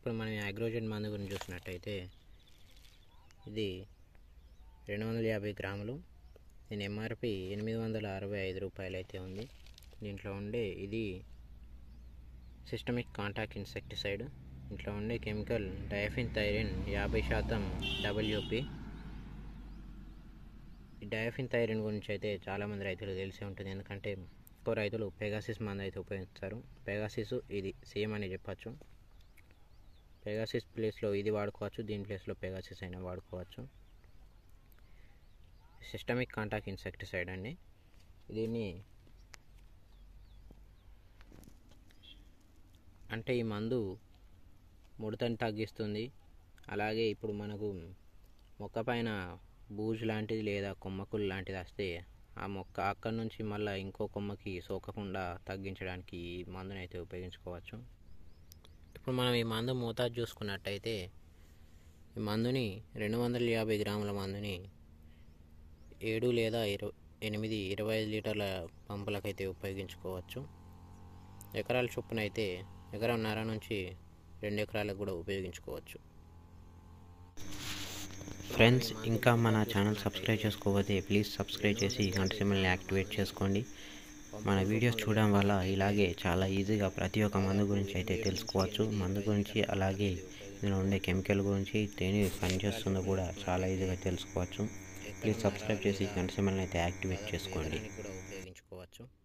ఇప్పుడు మనం అగ్రోజెన్ మందు గురించి చూసినట్టయితే ఇది రెండు వందల యాభై గ్రాములు దీని ఎంఆర్పి ఎనిమిది వందల అరవై ఐదు రూపాయలు అయితే ఉంది దీంట్లో ఉండే ఇది సిస్టమిక్ కాంటాక్ట్ ఇన్సెక్టిసైడ్ ఇంట్లో ఉండే కెమికల్ డయాఫిన్ థైరిన్ యాభై శాతం డబ్ల్యూపి ఈ డయాఫిన్ థైరిన్ గురించి అయితే చాలామంది రైతులు తెలిసే ఉంటుంది ఎందుకంటే ఎక్కువ రైతులు పెగాసిస్ మందు అయితే ఉపయోగిస్తారు పెగాసిస్ ఇది సేమ్ అని చెప్పచ్చు పెగాసిస్ ప్లేస్లో ఇది వాడుకోవచ్చు దీని ప్లేస్లో పెగాసిస్ అయినా వాడుకోవచ్చు సిస్టమిక్ కాంటాక్ట్ ఇన్సెక్టిసైడ్ అండి దీన్ని అంటే ఈ మందు ముడతని తగ్గిస్తుంది అలాగే ఇప్పుడు మనకు మొక్క పైన బూజు లాంటిది లేదా కొమ్మకులు లాంటిది వస్తే ఆ మొక్క అక్కడి నుంచి మళ్ళీ ఇంకో కొమ్మకి సోకకుండా తగ్గించడానికి ఈ మందుని అయితే ఉపయోగించుకోవచ్చు ఇప్పుడు మనం ఈ మందు మోతాదు చూసుకున్నట్టయితే ఈ మందుని రెండు వందల యాభై గ్రాముల మందుని ఏడు లేదా ఇరవై ఎనిమిది ఇరవై ఐదు లీటర్ల పంపులకైతే ఉపయోగించుకోవచ్చు ఎకరాల చొప్పున అయితే ఎకరంన్నర నుంచి రెండు ఎకరాలకు కూడా ఉపయోగించుకోవచ్చు ఫ్రెండ్స్ ఇంకా మన ఛానల్ సబ్స్క్రైబ్ చేసుకోకపోతే ప్లీజ్ సబ్స్క్రైబ్ చేసి గంట సింబల్ని యాక్టివేట్ చేసుకోండి మన వీడియోస్ చూడడం వల్ల ఇలాగే చాలా ఈజీగా ప్రతి ఒక్క మందు గురించి అయితే తెలుసుకోవచ్చు మందు గురించి అలాగే ఇందులో ఉండే కెమికల్ గురించి దేని పనిచేస్తుందో కూడా చాలా ఈజీగా తెలుసుకోవచ్చు ప్లీజ్ సబ్స్క్రైబ్ చేసి గంట సింబల్ని అయితే యాక్టివేట్ చేసుకోండి కూడా ఉపయోగించుకోవచ్చు